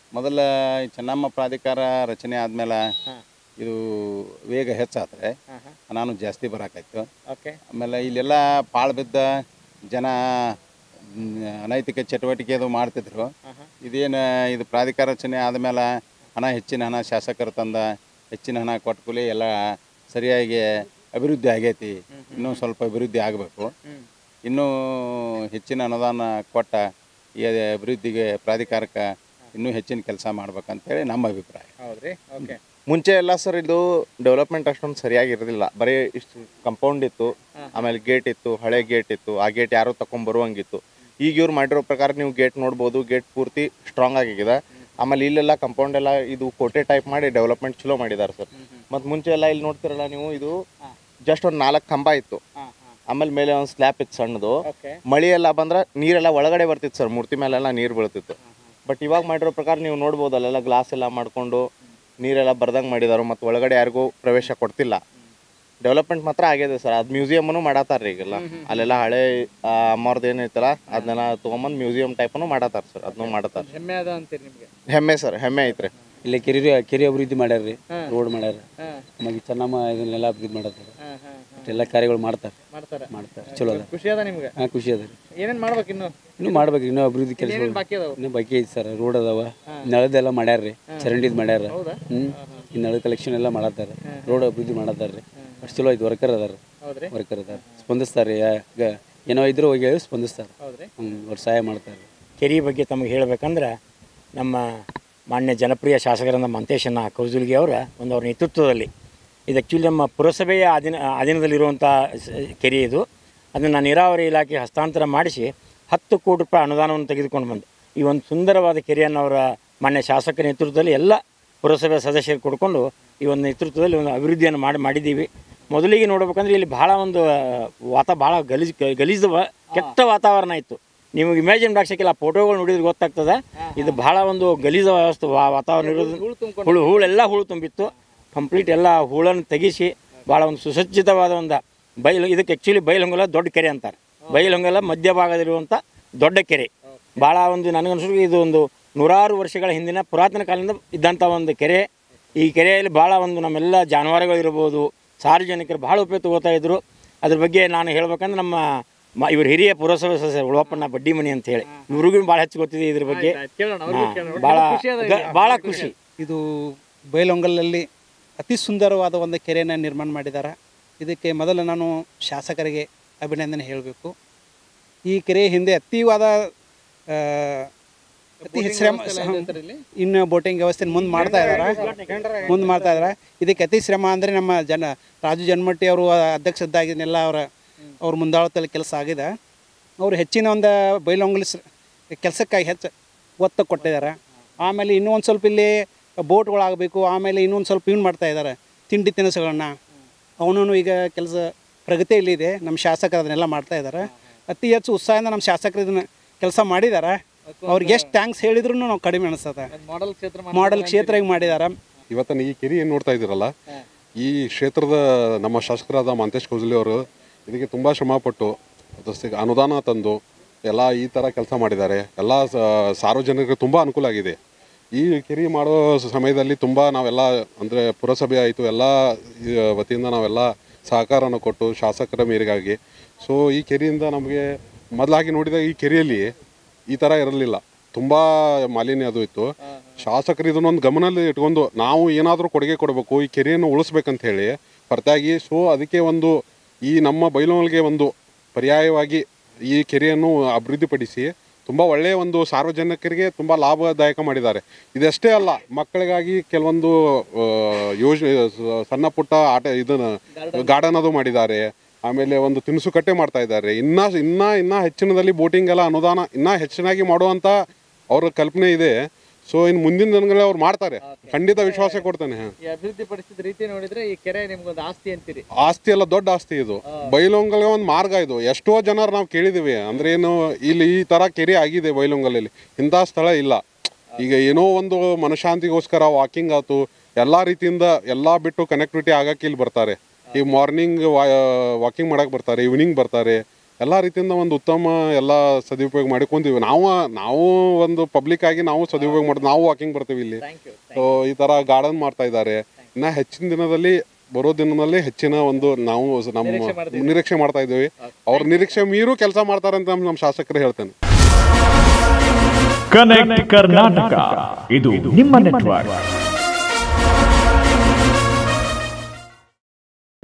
ಮೊದಲ ಈ ಚೆನ್ನಮ್ಮ ಪ್ರಾಧಿಕಾರ ರಚನೆ ಆದಮೇಲೆ ಇದು ವೇಗ ಹೆಚ್ಚಾದ್ರೆ ನಾನು ಜಾಸ್ತಿ ಬರಾಕಾಯ್ತು ಓಕೆ ಆಮೇಲೆ ಇಲ್ಲೆಲ್ಲ ಪಾಳು ಬಿದ್ದ ಜನ ಮ್, ಅನೈತಿಕ ಚಟುವಟಿಕೆ ಅದು ಮಾಡ್ತಿದ್ರು ಇದೇನು ಇದು ಪ್ರಾಧಿಕಾರ ರಚನೆ ಆದಮೇಲೆ ಹಣ ಹೆಚ್ಚಿನ ಹಣ ಶಾಸಕರು ತಂದ ಹೆಚ್ಚಿನ ಹಣ ಕೊಟ್ಟ ಕೂಲಿ ಎಲ್ಲ ಸರಿಯಾಗಿ ಅಭಿವೃದ್ಧಿ ಆಗೈತಿ ಇನ್ನೂ ಸ್ವಲ್ಪ ಅಭಿವೃದ್ಧಿ ಆಗಬೇಕು ಇನ್ನೂ ಹೆಚ್ಚಿನ ಅನುದಾನ ಕೊಟ್ಟ ಈ ಅಭಿವೃದ್ಧಿಗೆ ಪ್ರಾಧಿಕಾರಕ್ಕೆ ಇನ್ನೂ ಹೆಚ್ಚಿನ ಕೆಲಸ ಮಾಡ್ಬೇಕಂತೇಳಿ ನಮ್ಮ ಅಭಿಪ್ರಾಯ ಹೌದ್ರಿ ಓಕೆ ಮುಂಚೆ ಎಲ್ಲ ಸರ್ ಇದು ಡೆವಲಪ್ಮೆಂಟ್ ಅಷ್ಟೊಂದು ಸರಿಯಾಗಿರೋದಿಲ್ಲ ಬರೀ ಇಷ್ಟು ಕಂಪೌಂಡ್ ಇತ್ತು ಆಮೇಲೆ ಗೇಟ್ ಇತ್ತು ಹಳೆ ಗೇಟ್ ಇತ್ತು ಆ ಗೇಟ್ ಯಾರೋ ತಕೊಂಡ್ ಬರುವಂಗಿತ್ತು ಈಗ ಇವ್ರು ಮಾಡಿರೋ ಪ್ರಕಾರ ನೀವು ಗೇಟ್ ನೋಡ್ಬೋದು ಗೇಟ್ ಪೂರ್ತಿ ಸ್ಟ್ರಾಂಗ್ ಆಗಿದೆ ಆಮೇಲೆ ಇಲ್ಲೆಲ್ಲ ಕಂಪೌಂಡ್ ಎಲ್ಲ ಇದು ಕೋಟೆ ಟೈಪ್ ಮಾಡಿ ಡೆವಲಪ್ಮೆಂಟ್ ಚಲೋ ಮಾಡಿದ್ದಾರೆ ಸರ್ ಮತ್ತು ಮುಂಚೆ ಎಲ್ಲ ಇಲ್ಲಿ ನೋಡ್ತಿರಲ್ಲ ನೀವು ಇದು ಜಸ್ಟ್ ಒಂದು ನಾಲ್ಕು ಕಂಬ ಇತ್ತು ಆಮೇಲೆ ಮೇಲೆ ಒಂದು ಸ್ಲ್ಯಾಪ್ ಇತ್ತು ಸಣ್ಣದು ಓಕೆ ಮಳೆ ಎಲ್ಲ ಬಂದ್ರೆ ನೀರೆಲ್ಲ ಒಳಗಡೆ ಬರ್ತಿತ್ತು ಸರ್ ಮೂರ್ತಿ ಮೇಲೆಲ್ಲ ನೀರು ಬೀಳ್ತಿತ್ತು ಬಟ್ ಇವಾಗ ಮಾಡಿರೋ ಪ್ರಕಾರ ನೀವು ನೋಡ್ಬೋದು ಅಲ್ಲೆಲ್ಲ ಗ್ಲಾಸ್ ಎಲ್ಲ ಮಾಡ್ಕೊಂಡು ನೀರೆಲ್ಲ ಬರ್ದಂಗೆ ಮಾಡಿದಾರೆ ಮತ್ತು ಒಳಗಡೆ ಯಾರಿಗೂ ಪ್ರವೇಶ ಕೊಡ್ತಿಲ್ಲ ಡೆವಲಪ್ಮೆಂಟ್ ಮಾತ್ರ ಆಗಿದೆ ಸರ್ ಅದು ಮ್ಯೂಸಿಯಮ್ನು ಮಾಡತ್ತಾರ ಈಗೆಲ್ಲ ಅಲ್ಲೆಲ್ಲ ಹಳೆ ಆ, ಅಮ್ಮವ್ರದ್ದು ಏನೈತಲ್ಲ ಅದನ್ನೆಲ್ಲ ತೊಗೊಂಬಂದು ಮ್ಯೂಸಿಯಂ ಟೈಪನು ಮಾಡತ್ತಾರ ಸರ್ ಅದನ್ನು ಮಾಡತ್ತಾರ ಹೆಮ್ಮೆ ಅದ ಅಂತೀರಿ ನಿಮಗೆ ಹೆಮ್ಮೆ ಸರ್ ಹೆಮ್ಮೆ ಐತ್ರಿ ಇಲ್ಲಿ ಕೆರೆ ಕೆರೆ ಅಭಿವೃದ್ಧಿ ಮಾಡ್ಯಾರ ರೀ ರೋಡ್ ಮಾಡ್ಯಾರ ಹಾಂ ಆಮೇಲೆ ಚೆನ್ನಮ್ಮ ಇದನ್ನೆಲ್ಲ ಅಭಿವೃದ್ಧಿ ಮಾಡತ್ತಾರೆ ಹಾಂ ಹಾಂ ಎಲ್ಲ ಕಾರ್ಯಗಳು ಮಾಡ್ತಾರೆ ಮಾಡ್ತಾರೆ ಮಾಡ್ತಾರೆ ಚಲೋ ಅದ ಖುಷಿ ಅದ ನಿಮ್ಗೆ ಹಾಂ ಖುಷಿ ಅದ ರೀ ಏನೇನು ಮಾಡ್ಬೇಕು ಇನ್ನು ಇನ್ನೂ ಮಾಡ್ಬೇಕು ಇನ್ನೂ ಅಭಿವೃದ್ಧಿ ಕೆಲಸಗಳು ಏನೇನು ಬಾಕಿ ಅದಾವ ಇನ್ನೂ ಬಾಕಿ ಐತಿ ಸರ್ ರೋಡ್ ಅದಾವ ನಳದೆಲ್ಲ ಮಾಡ್ಯಾರ ರೀ ಚರಂಡಿದ್ ಮಾಡ್ಯಾರ ಹ್ಞೂ ಈ ನಳ ಕಲೆಕ್ಷನ್ ಎಲ್ಲ ಮಾಡತ್ತಾರ ರೋಡ್ ಅಭಿವೃದ್ಧಿ ಮಾಡತ್ತಾರ ರೀ ಅಷ್ಟು ಚಲೋ ಐತಿ ವರ್ಕರ್ ಅದಾರ ಹೌದ್ರಿ ವರ್ಕರ್ ಅದಾರ ಸ್ಪಂದಿಸ್ತಾರೆ ಈಗ ಏನೋ ಇದ್ರು ಹೋಗಿ ಹೇಳಿ ಸ್ಪಂದಿಸ್ತಾರೆ ಹೌದ್ರಿ ಹ್ಞೂ ಅವ್ರು ಸಹಾಯ ಮಾಡ್ತಾರೆ ಕೆರೆ ಬಗ್ಗೆ ತಮಗೆ ಹೇಳಬೇಕಂದ್ರೆ ನಮ್ಮ ಮಾನ್ಯ ಜನಪ್ರಿಯ ಶಾಸಕರಾದ ಮಂತೇಶಣ್ಣ ಕೌಜುಲ್ಗಿ ಅವರ ಒಂದು ಅವ್ರ ನೇತೃತ್ವದಲ್ಲಿ ಇದು ಆ್ಯಕ್ಚುಲಿ ನಮ್ಮ ಪುರಸಭೆಯ ಅಧೀನ ಅಧೀನದಲ್ಲಿರುವಂಥ ಸ- ಕೆರೆ ಇದು ಅದನ್ನು ನೀರಾವರಿ ಇಲಾಖೆ ಹಸ್ತಾಂತರ ಮಾಡಿಸಿ ಹತ್ತು ಕೋಟಿ ರೂಪಾಯಿ ಅನುದಾನವನ್ನು ತೆಗೆದುಕೊಂಡು ಬಂದು ಈ ಒಂದು ಸುಂದರವಾದ ಕೆರೆಯನ್ನು ಅವರ ಮಾನ್ಯ ಶಾಸಕರ ನೇತೃತ್ವದಲ್ಲಿ ಎಲ್ಲ ಪುರಸಭೆ ಸದಸ್ಯರು ಕೊಡ್ಕೊಂಡು ಈ ಒಂದು ನೇತೃತ್ವದಲ್ಲಿ ಒಂದು ಅಭಿವೃದ್ಧಿಯನ್ನು ಮಾಡಿ ಮಾಡಿದ್ದೀವಿ ಮೊದಲಿಗೆ ನೋಡ್ಬೇಕಂದ್ರೆ ಇಲ್ಲಿ ಭಾಳ ಒಂದು ಆ, ವಾತ ಭಾಳ ಗಲೀಜು ಗಲೀಜು ವ- ಕೆಟ್ಟ ವಾತಾವರಣ ಇತ್ತು ನೀವು ಇಮ್ಯಾಜಿನ್ ಮಾಡ್ಸಕ್ಕಿಲ್ಲ ಫೋಟೋಗಳು ನೋಡಿದ್ರೆ ಗೊತ್ತಾಗ್ತದೆ ಇದು ಭಾಳ ಒಂದು ಗಲೀಜ ವ್ಯವಸ್ಥೆ ವಾ- ವಾತಾವರಣ ಇರೋದು ಹುಳು ಹೂಳೆಲ್ಲ ಹುಳು ತುಂಬಿತ್ತು ಕಂಪ್ಲೀಟ್ ಎಲ್ಲ ಹೂಳನ್ನು ತೆಗಿಸಿ ಭಾಳ ಒಂದು ಸುಸಜ್ಜಿತವಾದ ಒಂದು ಬೈಲು ಇದಕ್ಕೆ ಆ್ಯಕ್ಚುಲಿ ಬೈಲಹೊಂಗಲ ದೊಡ್ಡ ಕೆರೆ ಅಂತಾರೆ ಬೈಲಹೊಂಗಲ ಮಧ್ಯಭಾಗದಲ್ಲಿರುವಂಥ ದೊಡ್ಡ ಕೆರೆ ಭಾಳ ಒಂದು ನನಗನ್ಸು ಇದು ಒಂದು ನೂರಾರು ವರ್ಷಗಳ ಹಿಂದಿನ ಪುರಾತನ ಕಾಲದಿಂದ ಇದ್ದಂಥ ಒಂದು ಕೆರೆ ಈ ಕೆರೆಯಲ್ಲಿ ಭಾಳ ಒಂದು ನಮ್ಮೆಲ್ಲ ಜಾನುವಾರುಗಳಿರ್ಬೋದು ಸಾರ್ವಜನಿಕರು ಭಾಳ ಉಪಯೋಗ ತಗೋತಾ ಇದ್ರು ಅದ್ರ ಬಗ್ಗೆ ನಾನು ಹೇಳ್ಬೇಕಂದ್ರೆ ನಮ್ಮ ಮ ಇವ್ರ ಹಿರಿಯ ಪುರಸಭೆ ಸದಸ್ಯರು ಉಳಪ್ಪಣ್ಣ ಬಡ್ಡಿ ಮನಿ ಅಂತ ಹೇಳಿ ಇವ್ರಿಗೂ ಭಾಳ ಹೆಚ್ಚು ಗೊತ್ತಿದೆ ಇದ್ರ ಬಗ್ಗೆ ಕೇಳೋಣ ಅವ್ರಿಗೂ ಕೇಳೋಣ ಭಾಳ ಖುಷಿ ಅದ ಗ- ಭಾಳ ಖುಷಿ ಇದು ಬೈಲೊಂಗಲಲ್ಲಿ ಅತಿ ಸುಂದರವಾದ ಒಂದು ಕೆರೆಯನ್ನು ನಿರ್ಮಾಣ ಮಾಡಿದ್ದಾರೆ ಇದಕ್ಕೆ ಮೊದಲು ನಾನು ಶಾಸಕರಿಗೆ ಅಭಿನಂದನೆ ಹೇಳಬೇಕು ಈ ಕೆರೆ ಹಿಂದೆ ಅತೀವಾದ ಆ, ಅತಿ ಶ್ರಮ ಇನ್ನು ಬೋಟಿಂಗ್ ವ್ಯವಸ್ಥೆ ಮುಂದೆ ಮಾಡ್ತಾ ಇದ್ದಾರೆ ಮುಂದೆ ಮಾಡ್ತಾ ಇದ್ದಾರೆ ಇದಕ್ಕೆ ಅತಿ ಶ್ರಮ ಅಂದರೆ ನಮ್ಮ ಜನ ರಾಜು ಜನ್ಮಟ್ಟಿ ಅವರು ಅಧ್ಯಕ್ಷದ್ದಾಗಿನೆಲ್ಲ ಅವರ ಅವ್ರ ಮುಂದಾಳತ್ವದಲ್ಲಿ ಕೆಲಸ ಆಗಿದೆ ಅವರು ಹೆಚ್ಚಿನ ಒಂದು ಬೈಲೊಂಗಲಿ ಕೆಲಸಕ್ಕಾಗಿ ಹೆಚ್ಚು ಒತ್ತು ಕೊಟ್ಟಿದ್ದಾರೆ ಆಮೇಲೆ ಇನ್ನೂ ಒಂದು ಸ್ವಲ್ಪ ಇಲ್ಲಿ ಬೋಟ್ಗಳಾಗಬೇಕು ಆಮೇಲೆ ಇನ್ನೊಂದು ಸ್ವಲ್ಪ ಇವ್ನು ಮಾಡ್ತಾ ಇದ್ದಾರೆ ತಿಂಡಿ ತಿನಿಸುಗಳನ್ನ ಅವನು ಈಗ ಕೆಲಸ ಪ್ರಗತಿಯಲ್ಲಿದೆ ನಮ್ಮ ಶಾಸಕರು ಅದನ್ನೆಲ್ಲ ಮಾಡ್ತಾ ಇದ್ದಾರೆ ಅತಿ ಹೆಚ್ಚು ಉತ್ಸಾಹದಿಂದ ನಮ್ಮ ಶಾಸಕರು ಇದನ್ನ ಕೆಲಸ ಮಾಡಿದ್ದಾರೆ ಅವ್ರಿಗೆ ಎಷ್ಟು ಥ್ಯಾಂಕ್ಸ್ ಹೇಳಿದ್ರು ನಾವು ಕಡಿಮೆ ಅನಿಸ್ತದೆ ಮಾಡೆಲ್ ಕ್ಷೇತ್ರ ಮಾಡೆಲ್ ಕ್ಷೇತ್ರ ಹಿಂಗೆ ಮಾಡಿದ್ದಾರೆ ಇವತ್ತಿನ ಈ ಕೆರೆ ಏನು ನೋಡ್ತಾ ಇದ್ದೀರಲ್ಲ ಈ ಕ್ಷೇತ್ರದ ನಮ್ಮ ಶಾಸಕರಾದ ಮಂತೇಶ್ ಕೌಜಲಿ ಅವರು ಇದಕ್ಕೆ ತುಂಬ ಶ್ರಮಪಟ್ಟು ಅದಕ್ಕೆ ಅನುದಾನ ತಂದು ಎಲ್ಲ ಈ ಥರ ಕೆಲಸ ಮಾಡಿದ್ದಾರೆ ಎಲ್ಲ ಸ- ಸಾರ್ವಜನಿಕರಿಗೆ ತುಂಬ ಅನುಕೂಲ ಆಗಿದೆ ಈ ಕೆರೆ ಮಾಡೋ ಸಮಯದಲ್ಲಿ ತುಂಬ ನಾವೆಲ್ಲ ಅಂದರೆ ಪುರಸಭೆ ಆಯಿತು ಎಲ್ಲ ಈ ವತಿಯಿಂದ ನಾವೆಲ್ಲ ಸಹಕಾರನ ಕೊಟ್ಟು ಶಾಸಕರ ಮೇರೆಗಾಗಿ ಸೊ ಈ ಕೆರೆಯಿಂದ ನಮಗೆ ಮೊದಲಾಗಿ ನೋಡಿದಾಗ ಈ ಕೆರೆಯಲ್ಲಿ ಈ ಥರ ಇರಲಿಲ್ಲ ತುಂಬ ಮಾಲಿನ್ಯ ಅದು ಇತ್ತು ಶಾಸಕರು ಇದನ್ನೊಂದು ಗಮನದಲ್ಲಿ ಇಟ್ಕೊಂಡು ನಾವು ಏನಾದರೂ ಕೊಡುಗೆ ಕೊಡಬೇಕು ಈ ಕೆರೆಯನ್ನು ಉಳಿಸ್ಬೇಕಂತ ಹೇಳಿ ಹೊರತಾಗಿ ಸೊ ಅದಕ್ಕೆ ಒಂದು ಈ ನಮ್ಮ ಬೈಲೊಂಗಲಿಗೆ ಒಂದು ಪರ್ಯಾಯವಾಗಿ ಈ ಕೆರೆಯನ್ನು ಅಭಿವೃದ್ಧಿಪಡಿಸಿ ತುಂಬ ಒಳ್ಳೆಯ ಒಂದು ಸಾರ್ವಜನಿಕರಿಗೆ ತುಂಬ ಲಾಭದಾಯಕ ಮಾಡಿದ್ದಾರೆ ಇದಷ್ಟೇ ಅಲ್ಲ ಮಕ್ಕಳಿಗಾಗಿ ಕೆಲವೊಂದು ಆ, ಯೋಜನೆ ಸ- ಸಣ್ಣ ಪುಟ್ಟ ಆಟ ಇದನ್ನು ಗಾರ್ಡನ್ ಅದು ಮಾಡಿದ್ದಾರೆ ಆಮೇಲೆ ಒಂದು ತಿನಿಸು ಕಟ್ಟೆ ಮಾಡ್ತಾ ಇದ್ದಾರೆ ಇನ್ನ ಇನ್ನ ಇನ್ನ ಹೆಚ್ಚಿನದಲ್ಲಿ ಬೋಟಿಂಗ್ ಎಲ್ಲ ಅನುದಾನ ಇನ್ನ ಹೆಚ್ಚಿನಾಗಿ ಮಾಡುವಂತ ಅವ್ರ ಕಲ್ಪನೆ ಇದೆ ಸೊ ಇನ್ನು ಮುಂದಿನ ದಿನಗಳಲ್ಲಿ ಅವ್ರು ಮಾಡ್ತಾರೆ ಖಂಡಿತ ವಿಶ್ವಾಸ ಕೊಡ್ತಾನೆ ಹ. ಈ ಅಭಿವೃದ್ಧಿ ಪಡಿಸಿದ ರೀತಿ ನೋಡಿದ್ರೆ ಈ ಕೆರೆ ನಿಮ್ಗೊಂದು ಆಸ್ತಿ ಅಂತೀರಿ ಆಸ್ತಿ ಎಲ್ಲ ದೊಡ್ಡ ಆಸ್ತಿ ಇದು ಬೈಲೊಂಗಲ್ಗೆ ಒಂದು ಮಾರ್ಗ ಇದು ಎಷ್ಟೋ ಜನರು ನಾವು ಕೇಳಿದೀವಿ ಅಂದ್ರೆ ಏನು ಇಲ್ಲಿ ಈ ತರ ಕೆರೆ ಆಗಿದೆ ಬೈಲೊಂಗಲಲ್ಲಿ ಇಂಥ ಸ್ಥಳ ಇಲ್ಲ ಈಗ ಏನೋ ಒಂದು ಮನಶಾಂತಿಗೋಸ್ಕರ ವಾಕಿಂಗ್ ಆಯ್ತು ಎಲ್ಲಾ ರೀತಿಯಿಂದ ಎಲ್ಲಾ ಬಿಟ್ಟು ಕನೆಕ್ಟಿವಿಟಿ ಆಗಕ್ಕೆ ಇಲ್ಲಿ ಬರ್ತಾರೆ ಈ ಮಾರ್ನಿಂಗ್ ವಾಕಿಂಗ್ ಮಾಡಕ್ ಬರ್ತಾರೆ ಈವ್ನಿಂಗ್ ಬರ್ತಾರೆ ಎಲ್ಲ ರೀತಿಯಿಂದ ಒಂದು ಉತ್ತಮ ಎಲ್ಲ ಸದುಪಯೋಗ ಮಾಡ್ಕೊಂತೀವಿ ನಾವು ನಾವು ಒಂದು ಪಬ್ಲಿಕ್ ಆಗಿ ನಾವು ಸದುಪಯೋಗ ಮಾಡೋದು ನಾವು ವಾಕಿಂಗ್ ಬರ್ತೀವಿ ಇಲ್ಲಿ ಥ್ಯಾಂಕ್ ಯು ಸೊ ಈ ಥರ ಗಾರ್ಡನ್ ಮಾಡ್ತಾ ಇದ್ದಾರೆ ಇನ್ನು ಹೆಚ್ಚಿನ ದಿನದಲ್ಲಿ ಬರೋ ದಿನದಲ್ಲಿ ಹೆಚ್ಚಿನ ಒಂದು ನಾವು ನಮ್ಮ ನಿರೀಕ್ಷೆ ಮಾಡ್ತೀವಿ. ನಿರೀಕ್ಷೆ ಮಾಡ್ತಾ ಇದ್ದೀವಿ ಅವ್ರ ನಿರೀಕ್ಷೆ ಮೀರು ಕೆಲಸ ಮಾಡ್ತಾರೆ ಅಂತ ನಮ್ಮ ಶಾಸಕರು ಹೇಳ್ತೇನೆ ಕನೆಕ್ಟ್ ಕರ್ನಾಟಕ ಇದು ನಿಮ್ಮ ನೆಟ್ವರ್ಕ್